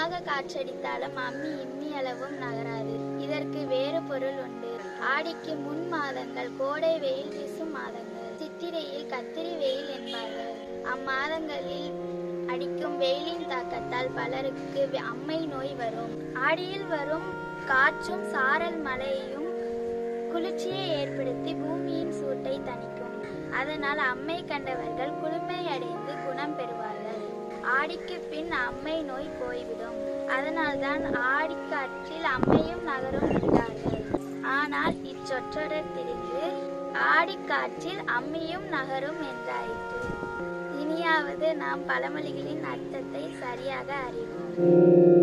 பலமாக காற்றடித்தாலும் அம்மி இம்மி அளவும் நகராது இதற்கு வேறு பொருள் உண்டு ஆடிக்கு முன் மாதங்கள் கோடை வெயில் வீசும் மாதங்கள் சித்திரையில் கத்திரி வெயில் என்பார்கள் அம்மாதங்களில் அடிக்கும் வெயிலின் தாக்கத்தால் பலருக்கு வி- அம்மை நோய் வரும் ஆடியில் வரும் காற்றும் சாரல் மழையும் குளிர்ச்சியை ஏற்படுத்தி பூமியின் சூட்டை தணிக்கும் அதனால் அம்மை கண்டவர்கள் குளுமை அடைந்து குணம் பெறுவார்கள் ஆடிக்கு பின் அம்மை நோய் போய்விடும் அதனால்தான் ஆடிக்காற்றில் அம்மையும் நகரும் என்றார்கள் ஆனால் இச்சொற்றொடர் திரிந்து ஆடிக்காற்றில் அம்மியும் நகரும் என்றாயிற்று இனியாவது நாம் பழமொழிகளின் அர்த்தத்தை சரியாக அறிவோம்